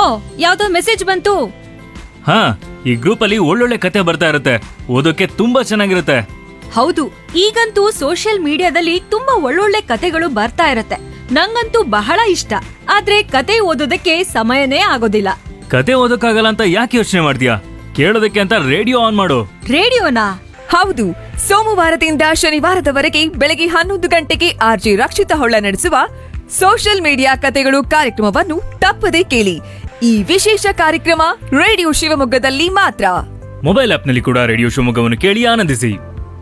ಓ ಯಾವ್ದೋ ಮೆಸೇಜ್ ಬಂತು ಹಾ ಈ ಗ್ರೂಪ್ ಅಲ್ಲಿ ಒಳ್ಳೊಳ್ಳೆ ಕತೆ ಬರ್ತಾ ಇರುತ್ತೆ ಓದೋಕೆ ತುಂಬಾ ಚೆನ್ನಾಗಿರುತ್ತೆ ಹೌದು ಈಗಂತೂ ಸೋಷಿಯಲ್ ಮೀಡಿಯಾದಲ್ಲಿ ತುಂಬಾ ಒಳ್ಳೊಳ್ಳೆ ಕತೆಗಳು ಬರ್ತಾ ಇರತ್ತೆ ನಂಗಂತೂ ಬಹಳ ಇಷ್ಟ ಆದ್ರೆ ಕತೆ ಓದೋದಕ್ಕೆ ಸಮಯನೇ ಆಗೋದಿಲ್ಲ ಕತೆ ಓದೋಕ್ಕಾಗಲ್ಲ ಅಂತ ಯಾಕೆ ಯೋಚನೆ ಮಾಡ್ತೀಯಾ ಕೇಳೋದಕ್ಕೆ ಅಂತ ರೇಡಿಯೋ ಆನ್ ಮಾಡು ರೇಡಿಯೋನಾ ಹೌದು ಸೋಮವಾರದಿಂದ ಶನಿವಾರದವರೆಗೆ ಬೆಳಗ್ಗೆ ಹನ್ನೊಂದು ಗಂಟೆಗೆ ಆರ್ಜಿ ರಕ್ಷಿತ ಹೊಳ್ಳ ನಡೆಸುವ ಸೋಷಿಯಲ್ ಮೀಡಿಯಾ ಕತೆಗಳು ಕಾರ್ಯಕ್ರಮವನ್ನು ತಪ್ಪದೆ ಕೇಳಿ ಈ ವಿಶೇಷ ಕಾರ್ಯಕ್ರಮ ರೇಡಿಯೋ ಶಿವಮೊಗ್ಗದಲ್ಲಿ ಮಾತ್ರ ಮೊಬೈಲ್ ಆಪ್ನಲ್ಲಿ ಕೂಡ ರೇಡಿಯೋ ಶಿವಮೊಗ್ಗವನ್ನು ಕೇಳಿ ಆನಂದಿಸಿ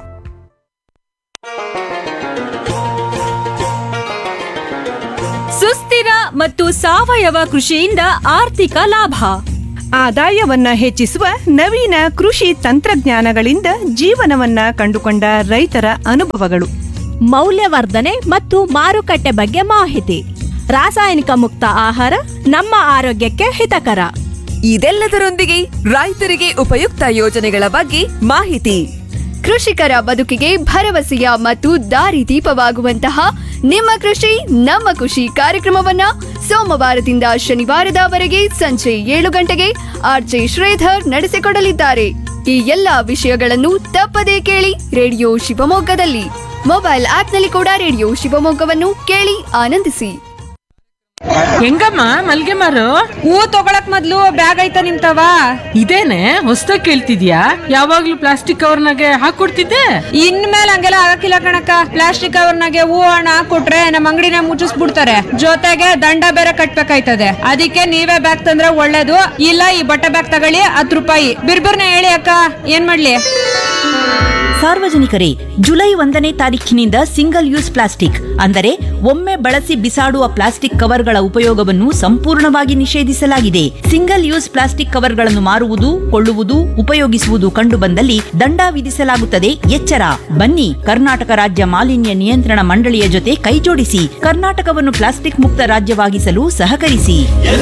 ಸುಸ್ಥಿರ ಮತ್ತು ಸಾವಯವ ಕೃಷಿಯಿಂದ ಆರ್ಥಿಕ ಲಾಭ ಆದಾಯವನ್ನ ಹೆಚ್ಚಿಸುವ ನವೀನ ಕೃಷಿ ತಂತ್ರಜ್ಞಾನಗಳಿಂದ ಜೀವನವನ್ನ ಕಂಡುಕೊಂಡ ರೈತರ ಅನುಭವಗಳು ಮೌಲ್ಯವರ್ಧನೆ ಮತ್ತು ಮಾರುಕಟ್ಟೆ ಬಗ್ಗೆ ಮಾಹಿತಿ ರಾಸಾಯನಿಕ ಮುಕ್ತ ಆಹಾರ ನಮ್ಮ ಆರೋಗ್ಯಕ್ಕೆ ಹಿತಕರ ಇದೆಲ್ಲದರೊಂದಿಗೆ ರೈತರಿಗೆ ಉಪಯುಕ್ತ ಯೋಜನೆಗಳ ಬಗ್ಗೆ ಮಾಹಿತಿ ಕೃಷಿಕರ ಬದುಕಿಗೆ ಭರವಸೆಯ ಮತ್ತು ದಾರಿದೀಪವಾಗುವಂತಹ ನಿಮ್ಮ ಕೃಷಿ ನಮ್ಮ ಖುಷಿ ಕಾರ್ಯಕ್ರಮವನ್ನ ಸೋಮವಾರದಿಂದ ಶನಿವಾರದವರೆಗೆ ಸಂಜೆ ಏಳು ಗಂಟೆಗೆ ಆರ್ಜೆ ಶ್ರೀಧರ್ ನಡೆಸಿಕೊಡಲಿದ್ದಾರೆ ಈ ಎಲ್ಲಾ ವಿಷಯಗಳನ್ನು ತಪ್ಪದೇ ಕೇಳಿ ರೇಡಿಯೋ ಶಿವಮೊಗ್ಗದಲ್ಲಿ ಮೊಬೈಲ್ ಆಪ್ನಲ್ಲಿ ಕೂಡ ರೇಡಿಯೋ ಶಿವಮೊಗ್ಗವನ್ನು ಕೇಳಿ ಆನಂದಿಸಿ ಹೆಂಗಮ್ಮ ಮಲ್ಗೆ ಮಾರು ಹೂ ತಗೊಳಕ್ ಮೊದ್ಲು ಬ್ಯಾಗ್ ಐತ ನಿಮ್ತವ ಇದೇನೆ ಹೊಸ್ದಾಗ್ ಕೇಳ್ತಿದ್ಯಾ ಯಾವಾಗ್ಲೂ ಪ್ಲಾಸ್ಟಿಕ್ ಕವರ್ನಾಗೆ ಹಾಕೊಡ್ತಿದ್ದೆ ಇನ್ಮೇಲೆ ಹಂಗೆಲ್ಲ ಆಗಕ್ಕಿಲ್ಲ ಕಣಕ್ಕ ಪ್ಲಾಸ್ಟಿಕ್ ಕವರ್ನಾಗೆ ಹೂ ಹಣ ಕೊಟ್ರೆ ನಮ್ಮ ಅಂಗಡಿನ ಮುಚ್ಚಿಸ್ಬಿಡ್ತಾರೆ ಜೊತೆಗೆ ದಂಡ ಬೇರೆ ಕಟ್ಬೇಕಾಯ್ತದೆ ಅದಕ್ಕೆ ನೀವೇ ಬ್ಯಾಗ್ ತಂದ್ರೆ ಒಳ್ಳೇದು ಇಲ್ಲ ಈ ಬಟ್ಟೆ ಬ್ಯಾಗ್ ತಗೊಳ್ಳಿ ಹತ್ತು ರೂಪಾಯಿ ಬಿರ್ಬಿರ್ನ ಹೇಳಿ ಅಕ್ಕ ಏನ್ ಮಾಡ್ಲಿ ಸಾರ್ವಜನಿಕರೇ ಜುಲೈ ಒಂದನೇ ತಾರೀಖಿನಿಂದ ಸಿಂಗಲ್ ಯೂಸ್ ಪ್ಲಾಸ್ಟಿಕ್ ಅಂದರೆ ಒಮ್ಮೆ ಬಳಸಿ ಬಿಸಾಡುವ ಪ್ಲಾಸ್ಟಿಕ್ ಕವರ್ಗಳ ಉಪಯೋಗವನ್ನು ಸಂಪೂರ್ಣವಾಗಿ ನಿಷೇಧಿಸಲಾಗಿದೆ ಸಿಂಗಲ್ ಯೂಸ್ ಪ್ಲಾಸ್ಟಿಕ್ ಕವರ್ಗಳನ್ನು ಮಾರುವುದು ಕೊಳ್ಳುವುದು ಉಪಯೋಗಿಸುವುದು ಕಂಡುಬಂದಲ್ಲಿ ದಂಡ ವಿಧಿಸಲಾಗುತ್ತದೆ ಎಚ್ಚರ ಬನ್ನಿ ಕರ್ನಾಟಕ ರಾಜ್ಯ ಮಾಲಿನ್ಯ ನಿಯಂತ್ರಣ ಮಂಡಳಿಯ ಜೊತೆ ಕೈಜೋಡಿಸಿ ಕರ್ನಾಟಕವನ್ನು ಪ್ಲಾಸ್ಟಿಕ್ ಮುಕ್ತ ರಾಜ್ಯವಾಗಿಸಲು ಸಹಕರಿಸಿ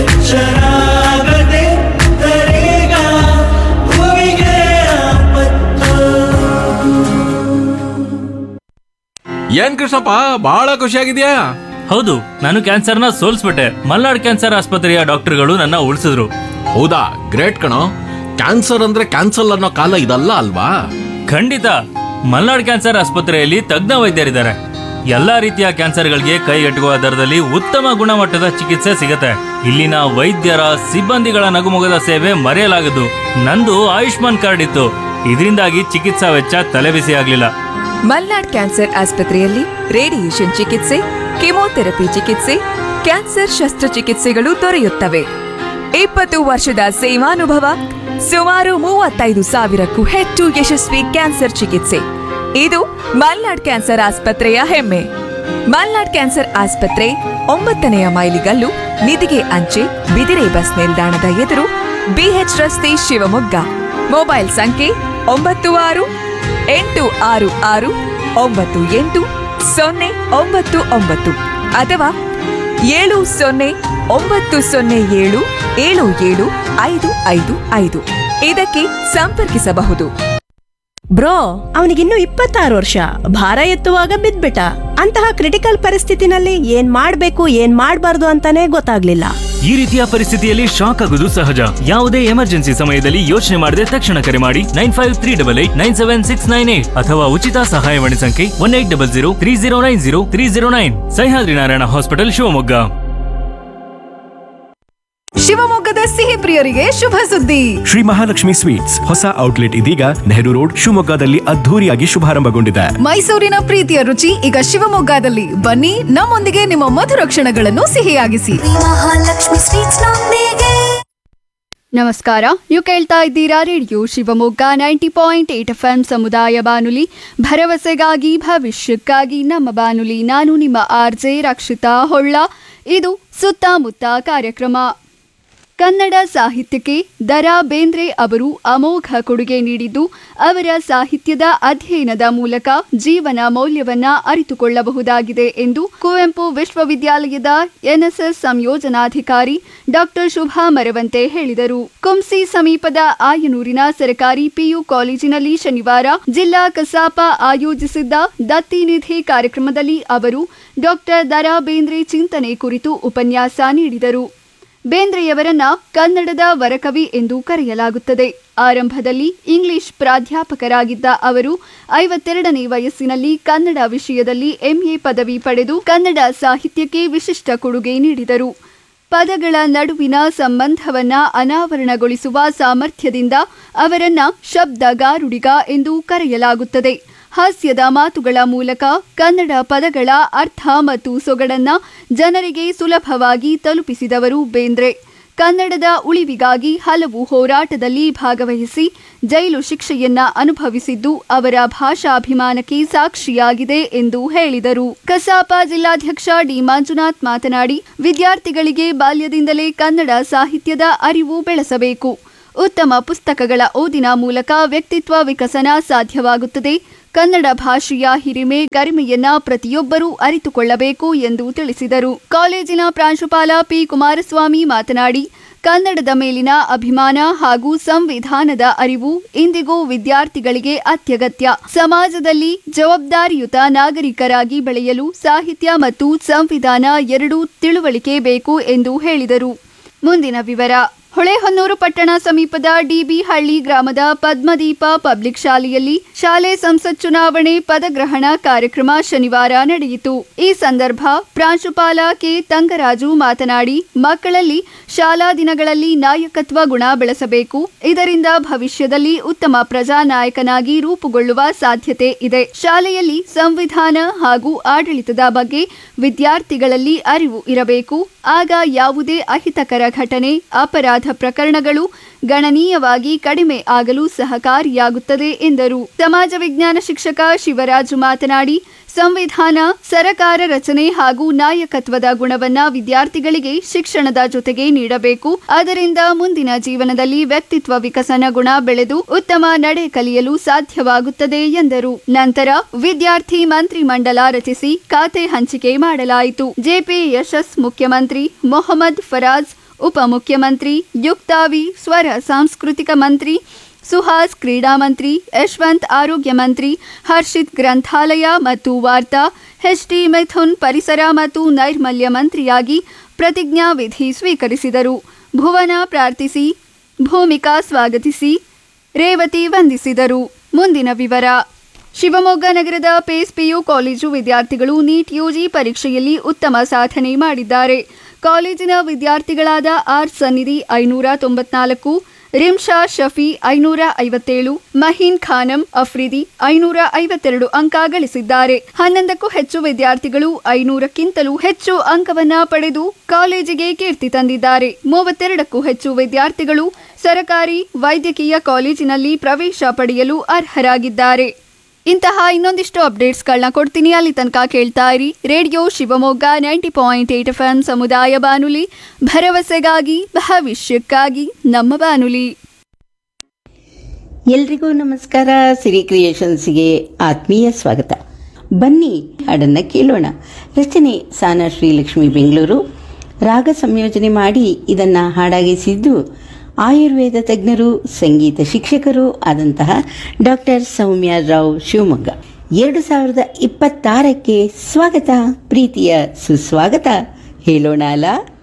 ಏನ್ ಕೃಷ್ಣಪ್ಪ ಬಹಳ ಖುಷಿಯಾಗಿದ್ಯಾ ಹೌದು ನಾನು ಕ್ಯಾನ್ಸರ್ನ ಸೋಲ್ಸ್ಬಿಟ್ಟೆ ಮಲ್ನಾಡ್ ಕ್ಯಾನ್ಸರ್ ಆಸ್ಪತ್ರೆಯ ಡಾಕ್ಟರ್ಗಳು ನನ್ನ ಉಳಿಸಿದ್ರು ಹೌದಾ ಗ್ರೇಟ್ ಕಣೋ ಕ್ಯಾನ್ಸರ್ ಅಂದ್ರೆ ಕ್ಯಾನ್ಸಲ್ ಅನ್ನೋ ಕಾಲ ಇದಲ್ಲ ಅಲ್ವಾ ಖಂಡಿತ ಮಲ್ನಾಡ್ ಕ್ಯಾನ್ಸರ್ ಆಸ್ಪತ್ರೆಯಲ್ಲಿ ತಜ್ಞ ವೈದ್ಯರಿದ್ದಾರೆ ಎಲ್ಲಾ ರೀತಿಯ ಕ್ಯಾನ್ಸರ್ಗಳಿಗೆ ಕೈಗೆಟುಕುವ ದರದಲ್ಲಿ ಉತ್ತಮ ಗುಣಮಟ್ಟದ ಚಿಕಿತ್ಸೆ ಸಿಗುತ್ತೆ ಇಲ್ಲಿನ ವೈದ್ಯರ ಸಿಬ್ಬಂದಿಗಳ ನಗುಮೊಗದ ಸೇವೆ ಮರೆಯಲಾಗದು ನಂದು ಆಯುಷ್ಮಾನ್ ಕಾರ್ಡ್ ಇತ್ತು ಇದರಿಂದಾಗಿ ಚಿಕಿತ್ಸಾ ವೆಚ್ಚ ತಲೆಬಿಸಿ ಆಗ್ಲಿಲ್ಲ ಮಲ್ನಾಡ್ ಕ್ಯಾನ್ಸರ್ ಆಸ್ಪತ್ರೆಯಲ್ಲಿ ರೇಡಿಯೇಷನ್ ಚಿಕಿತ್ಸೆ ಕೆಮೊಥೆರಪಿ ಚಿಕಿತ್ಸೆ ಕ್ಯಾನ್ಸರ್ ಶಸ್ತ್ರಚಿಕಿತ್ಸೆಗಳು ದೊರೆಯುತ್ತವೆ ಇಪ್ಪತ್ತು ವರ್ಷದ ಸೇವಾನುಭವ ಸುಮಾರು ಮೂವತ್ತೈದು ಸಾವಿರಕ್ಕೂ ಹೆಚ್ಚು ಯಶಸ್ವಿ ಕ್ಯಾನ್ಸರ್ ಚಿಕಿತ್ಸೆ ಇದು ಮಲ್ನಾಡ್ ಕ್ಯಾನ್ಸರ್ ಆಸ್ಪತ್ರೆಯ ಹೆಮ್ಮೆ ಮಲ್ನಾಡ್ ಕ್ಯಾನ್ಸರ್ ಆಸ್ಪತ್ರೆ ಒಂಬತ್ತನೆಯ ಮೈಲಿಗಲ್ಲು ನಿಧಿಗೆ ಅಂಚೆ ಬಿದಿರೆ ಬಸ್ ನಿಲ್ದಾಣದ ಎದುರು ಬಿಎಚ್ ರಸ್ತೆ ಶಿವಮೊಗ್ಗ ಮೊಬೈಲ್ ಸಂಖ್ಯೆ ಒಂಬತ್ತು ಆರು ಎಂಟು ಆರು ಆರು ಒಂಬತ್ತು ಎಂಟು ಸೊನ್ನೆ ಒಂಬತ್ತು ಒಂಬತ್ತು ಅಥವಾ ಏಳು ಸೊನ್ನೆ ಒಂಬತ್ತು ಸೊನ್ನೆ ಏಳು ಏಳು ಏಳು ಐದು ಐದು ಐದು ಇದಕ್ಕೆ ಸಂಪರ್ಕಿಸಬಹುದು ಬ್ರೋ ಅವನಿಗಿನ್ನು ಇಪ್ಪತ್ತಾರು ವರ್ಷ ಭಾರ ಎತ್ತುವಾಗ ಬಿದ್ಬಿಟ್ಟ ಅಂತಹ ಕ್ರಿಟಿಕಲ್ ಪರಿಸ್ಥಿತಿನಲ್ಲಿ ಏನ್ ಮಾಡ್ಬೇಕು ಏನ್ ಮಾಡ್ಬಾರ್ದು ಅಂತಾನೆ ಗೊತ್ತಾಗ್ಲಿಲ್ಲ ಈ ರೀತಿಯ ಪರಿಸ್ಥಿತಿಯಲ್ಲಿ ಶಾಕ್ ಆಗುವುದು ಸಹಜ ಯಾವುದೇ ಎಮರ್ಜೆನ್ಸಿ ಸಮಯದಲ್ಲಿ ಯೋಚನೆ ಮಾಡದೆ ತಕ್ಷಣ ಕರೆ ಮಾಡಿ nine five three double eight nine seven six nine eight ಅಥವಾ ಉಚಿತ ಸಹಾಯವಾಣಿ ಸಂಖ್ಯೆ one eight double zero three zero nine zero three zero nine Sahyadri Narayana hospital Shivamogga ಶಿವಮೊಗ್ಗದ ಸಿಹಿ ಪ್ರಿಯರಿಗೆ ಶುಭ ಸುದ್ದಿ ಶ್ರೀ ಮಹಾಲಕ್ಷ್ಮಿ ಸ್ವೀಟ್ಸ್ ಹೊಸ ಔಟ್ಲೆಟ್ ಇದೀಗ ನೆಹರು ರೋಡ್ ಶಿವಮೊಗ್ಗದಲ್ಲಿ ಅದ್ಧೂರಿಯಾಗಿ ಶುಭಾರಂಭಗೊಂಡಿದೆ ಮೈಸೂರಿನ ಪ್ರೀತಿಯ ರುಚಿ ಈಗ ಶಿವಮೊಗ್ಗದಲ್ಲಿ ಬನ್ನಿ ನಮ್ಮೊಂದಿಗೆ ನಿಮ್ಮ ಮಧುರ ಕ್ಷಣಗಳನ್ನು ಸಿಹಿಯಾಗಿಸಿ ನಮಸ್ಕಾರ ನೀವು ಕೇಳ್ತಾ ಇದ್ದೀರಾ radio Shivamogga ninety point eight F M ಸಮುದಾಯ ಬಾನುಲಿ ಭರವಸೆಗಾಗಿ ಭವಿಷ್ಯಕ್ಕಾಗಿ ನಮ್ಮ ಬಾನುಲಿ ನಾನು ನಿಮ್ಮ ಆರ್ ಜೆ ರಕ್ಷಿತಾ ಹೊಳ್ಳ ಇದು ಸುತ್ತಮುತ್ತ ಕಾರ್ಯಕ್ರಮ ಕನ್ನಡ ಸಾಹಿತ್ಯಕ್ಕೆ ದರಾ ಬೇಂದ್ರೆ ಅವರು ಅಮೋಘ ಕೊಡುಗೆ ನೀಡಿದ್ದು ಅವರ ಸಾಹಿತ್ಯದ ಅಧ್ಯಯನದ ಮೂಲಕ ಜೀವನ ಮೌಲ್ಯವನ್ನ ಅರಿತುಕೊಳ್ಳಬಹುದಾಗಿದೆ ಎಂದು ಕುವೆಂಪು ವಿಶ್ವವಿದ್ಯಾಲಯದ ಎನ್ಎಸ್ಎಸ್ ಸಂಯೋಜನಾಧಿಕಾರಿ ಡಾಕ್ಟರ್ ಶುಭಾ ಮರವಂತೆ ಹೇಳಿದರು ಕುಂಸಿ ಸಮೀಪದ ಆಯನೂರಿನ ಸರ್ಕಾರಿ ಪಿಯು ಕಾಲೇಜಿನಲ್ಲಿ ಶನಿವಾರ ಜಿಲ್ಲಾ ಕಸಾಪ ಆಯೋಜಿಸಿದ್ದ ದತ್ತಿ ನಿಧಿ ಕಾರ್ಯಕ್ರಮದಲ್ಲಿ ಅವರು ಡಾಕ್ಟರ್ ದರಾ ಬೇಂದ್ರೆ ಚಿಂತನೆ ಕುರಿತು ಉಪನ್ಯಾಸ ನೀಡಿದರು ಬೇಂದ್ರೆಯವರನ್ನ ಕನ್ನಡದ ವರಕವಿ ಎಂದು ಕರೆಯಲಾಗುತ್ತದೆ ಆರಂಭದಲ್ಲಿ ಇಂಗ್ಲಿಷ್ ಪ್ರಾಧ್ಯಾಪಕರಾಗಿದ್ದ ಅವರು ಐವತ್ತೆರಡನೇ ವಯಸ್ಸಿನಲ್ಲಿ ಕನ್ನಡ ವಿಷಯದಲ್ಲಿ ಎಂಎ ಪದವಿ ಪಡೆದು ಕನ್ನಡ ಸಾಹಿತ್ಯಕ್ಕೆ ವಿಶಿಷ್ಟ ಕೊಡುಗೆ ನೀಡಿದರು ಪದಗಳ ನಡುವಿನ ಸಂಬಂಧವನ್ನ ಅನಾವರಣಗೊಳಿಸುವ ಸಾಮರ್ಥ್ಯದಿಂದ ಅವರನ್ನ ಶಬ್ದಗಾರುಡಿಗ ಎಂದು ಕರೆಯಲಾಗುತ್ತದೆ ಹಾಸ್ಯದ ಮಾತುಗಳ ಮೂಲಕ ಕನ್ನಡ ಪದಗಳ ಅರ್ಥ ಮತ್ತು ಸೊಗಡನ್ನ ಜನರಿಗೆ ಸುಲಭವಾಗಿ ತಲುಪಿಸಿದವರು ಬೇಂದ್ರೆ ಕನ್ನಡದ ಉಳಿವಿಗಾಗಿ ಹಲವು ಹೋರಾಟದಲ್ಲಿ ಭಾಗವಹಿಸಿ ಜೈಲು ಶಿಕ್ಷೆಯನ್ನ ಅನುಭವಿಸಿದ್ದು ಅವರ ಭಾಷಾಭಿಮಾನಕ್ಕೆ ಸಾಕ್ಷಿಯಾಗಿದೆ ಎಂದು ಹೇಳಿದರು ಕಸಾಪ ಜಿಲ್ಲಾಧ್ಯಕ್ಷ ಡಿ ಮಂಜುನಾಥ್ ಮಾತನಾಡಿ ವಿದ್ಯಾರ್ಥಿಗಳಿಗೆ ಬಾಲ್ಯದಿಂದಲೇ ಕನ್ನಡ ಸಾಹಿತ್ಯದ ಅರಿವು ಬೆಳೆಸಬೇಕು ಉತ್ತಮ ಪುಸ್ತಕಗಳ ಓದಿನ ಮೂಲಕ ವ್ಯಕ್ತಿತ್ವ ವಿಕಸನ ಸಾಧ್ಯವಾಗುತ್ತದೆ ಕನ್ನಡ ಭಾಷೆಯ ಹಿರಿಮೆ ಗರಿಮೆಯನ್ನ ಪ್ರತಿಯೊಬ್ಬರೂ ಅರಿತುಕೊಳ್ಳಬೇಕು ಎಂದು ತಿಳಿಸಿದರು ಕಾಲೇಜಿನ ಪ್ರಾಂಶುಪಾಲ ಪಿ ಕುಮಾರಸ್ವಾಮಿ ಮಾತನಾಡಿ ಕನ್ನಡದ ಮೇಲಿನ ಅಭಿಮಾನ ಹಾಗೂ ಸಂವಿಧಾನದ ಅರಿವು ಇಂದಿಗೂ ವಿದ್ಯಾರ್ಥಿಗಳಿಗೆ ಅತ್ಯಗತ್ಯ ಸಮಾಜದಲ್ಲಿ ಜವಾಬ್ದಾರಿಯುತ ನಾಗರಿಕರಾಗಿ ಬೆಳೆಯಲು ಸಾಹಿತ್ಯ ಮತ್ತು ಸಂವಿಧಾನ ಎರಡೂ ತಿಳುವಳಿಕೆ ಬೇಕು ಎಂದು ಹೇಳಿದರು ಮುಂದಿನ ವಿವರ ಹೊಳೆಹೊನ್ನೂರು ಪಟ್ಟಣ ಸಮೀಪದ ಡಿಬಿ ಹಳ್ಳಿ ಗ್ರಾಮದ ಪದ್ಮದೀಪ ಪಬ್ಲಿಕ್ ಶಾಲೆಯಲ್ಲಿ ಶಾಲೆ ಸಂಸತ್ ಚುನಾವಣೆ ಪದಗ್ರಹಣ ಕಾರ್ಯಕ್ರಮ ಶನಿವಾರ ನಡೆಯಿತು ಈ ಸಂದರ್ಭ ಪ್ರಾಂಶುಪಾಲ ಕೆ ತಂಗರಾಜು ಮಾತನಾಡಿ ಮಕ್ಕಳಲ್ಲಿ ಶಾಲಾ ದಿನಗಳಲ್ಲಿ ನಾಯಕತ್ವ ಗುಣ ಬೆಳೆಸಬೇಕು ಇದರಿಂದ ಭವಿಷ್ಯದಲ್ಲಿ ಉತ್ತಮ ಪ್ರಜಾನಾಯಕನಾಗಿ ರೂಪುಗೊಳ್ಳುವ ಸಾಧ್ಯತೆ ಇದೆ ಶಾಲೆಯಲ್ಲಿ ಸಂವಿಧಾನ ಹಾಗೂ ಆಡಳಿತದ ಬಗ್ಗೆ ವಿದ್ಯಾರ್ಥಿಗಳಲ್ಲಿ ಅರಿವು ಇರಬೇಕು ಆಗ ಯಾವುದೇ ಅಹಿತಕರ ಘಟನೆ ಅಪರಾಧ ಪ್ರಕರಣಗಳು ಗಣನೀಯವಾಗಿ ಕಡಿಮೆ ಆಗಲು ಸಹಕಾರಿಯಾಗುತ್ತದೆ ಎಂದರು ಸಮಾಜ ವಿಜ್ಞಾನ ಶಿಕ್ಷಕ ಶಿವರಾಜು ಮಾತನಾಡಿ ಸಂವಿಧಾನ ಸರಕಾರ ರಚನೆ ಹಾಗೂ ನಾಯಕತ್ವದ ಗುಣವನ್ನ ವಿದ್ಯಾರ್ಥಿಗಳಿಗೆ ಶಿಕ್ಷಣದ ಜೊತೆಗೆ ನೀಡಬೇಕು ಅದರಿಂದ ಮುಂದಿನ ಜೀವನದಲ್ಲಿ ವ್ಯಕ್ತಿತ್ವ ವಿಕಸನ ಗುಣ ಬೆಳೆದು ಉತ್ತಮ ನಡೆ ಕಲಿಯಲು ಸಾಧ್ಯವಾಗುತ್ತದೆ ಎಂದರು ನಂತರ ವಿದ್ಯಾರ್ಥಿ ಮಂತ್ರಿಮಂಡಲ ರಚಿಸಿ ಖಾತೆ ಹಂಚಿಕೆ ಮಾಡಲಾಯಿತು ಜೆಪಿ ಯಶಸ್ ಮುಖ್ಯಮಂತ್ರಿ ಮೊಹಮ್ಮದ್ ಫರಾಜ್ ಉಪಮುಖ್ಯಮಂತ್ರಿ ಯುಕ್ತಾವಿ ಸ್ವರ ಸಾಂಸ್ಕೃತಿಕ ಮಂತ್ರಿ ಸುಹಾಸ್ ಕ್ರೀಡಾ ಮಂತ್ರಿ ಯಶವಂತ್ ಆರೋಗ್ಯ ಮಂತ್ರಿ ಹರ್ಷಿತ್ ಗ್ರಂಥಾಲಯ ಮತ್ತು ವಾರ್ತಾ ಎಚ್ಡಿ ಮಿಥುನ್ ಪರಿಸರ ಮತ್ತು ನೈರ್ಮಲ್ಯ ಮಂತ್ರಿಯಾಗಿ ಪ್ರತಿಜ್ಞಾ ವಿಧಿ ಸ್ವೀಕರಿಸಿದರು ಭುವನ ಪ್ರಾರ್ಥಿಸಿ ಭೂಮಿಕಾ ಸ್ವಾಗತಿಸಿ ರೇವತಿ ವಂದಿಸಿದರು ಮುಂದಿನ ವಿವರ ಶಿವಮೊಗ್ಗ ನಗರದ ಪೇಸ್ ಪಿಯು ಕಾಲೇಜು ವಿದ್ಯಾರ್ಥಿಗಳು ನೀಟ್ ಯುಜಿ ಪರೀಕ್ಷೆಯಲ್ಲಿ ಉತ್ತಮ ಸಾಧನೆ ಮಾಡಿದ್ದಾರೆ ಕಾಲೇಜಿನ ವಿದ್ಯಾರ್ಥಿಗಳಾದ ಆರ್ ಸನ್ನಿಧಿ ಐನೂರ ತೊಂಬತ್ನಾಲ್ಕು ರಿಮ್ಶಾ ಶಫಿ ಐನೂರ ಐವತ್ತೇಳು ಮಹೀನ್ ಖಾನಂ ಅಫ್ರಿದಿ ಐನೂರ ಐವತ್ತೆರಡು ಅಂಕ ಗಳಿಸಿದ್ದಾರೆ ಹನ್ನೊಂದಕ್ಕೂ ಹೆಚ್ಚು ವಿದ್ಯಾರ್ಥಿಗಳು ಐನೂರಕ್ಕಿಂತಲೂ ಹೆಚ್ಚು ಅಂಕವನ್ನ ಪಡೆದು ಕಾಲೇಜಿಗೆ ಕೀರ್ತಿ ತಂದಿದ್ದಾರೆ ಮೂವತ್ತೆರಡಕ್ಕೂ ಹೆಚ್ಚು ವಿದ್ಯಾರ್ಥಿಗಳು ಸರಕಾರಿ ವೈದ್ಯಕೀಯ ಕಾಲೇಜಿನಲ್ಲಿ ಪ್ರವೇಶ ಪಡೆಯಲು ಅರ್ಹರಾಗಿದ್ದಾರೆ ಇಂತಹ ಇನ್ನೊಂದಿಷ್ಟು ಅಪ್ಡೇಟ್ಸ್ಗಳನ್ನ ಕೊಡ್ತೀನಿ ಅಲ್ಲಿ ತನಕ ಕೇಳ್ತಾ ಇರಿ radio Shivamogga ninety point eight F M ಸಮುದಾಯ ಬಾನುಲಿ ಭರವಸೆಗಾಗಿ ಭವಿಷ್ಯಕ್ಕಾಗಿ ನಮ್ಮ ಬಾನುಲಿ ಎಲ್ರಿಗೂ ನಮಸ್ಕಾರ ಸಿರಿ ಕ್ರಿಯೇಷನ್ಸ್ಗೆ ಆತ್ಮೀಯ ಸ್ವಾಗತ ಬನ್ನಿ ಹಾಡನ್ನು ಕೇಳೋಣ ರಚನೆ ಸಾನಾ ಶ್ರೀಲಕ್ಷ್ಮಿ ಬೆಂಗಳೂರು ರಾಗ ಸಂಯೋಜನೆ ಮಾಡಿ ಇದನ್ನು ಹಾಡಾಗಿಸಿದ್ದು ಆಯುರ್ವೇದ ತಜ್ಞರು ಸಂಗೀತ ಶಿಕ್ಷಕರು ಆದಂತಹ ಡಾಕ್ಟರ್ ಸೌಮ್ಯ ರಾವ್ ಶಿವಮೊಗ್ಗ ಎರಡು ಸಾವಿರದ ಇಪ್ಪತ್ತಾರಕ್ಕೆ ಸ್ವಾಗತ ಪ್ರೀತಿಯ ಸುಸ್ವಾಗತ ಹೇಳೋಣ ಅಲ್ಲ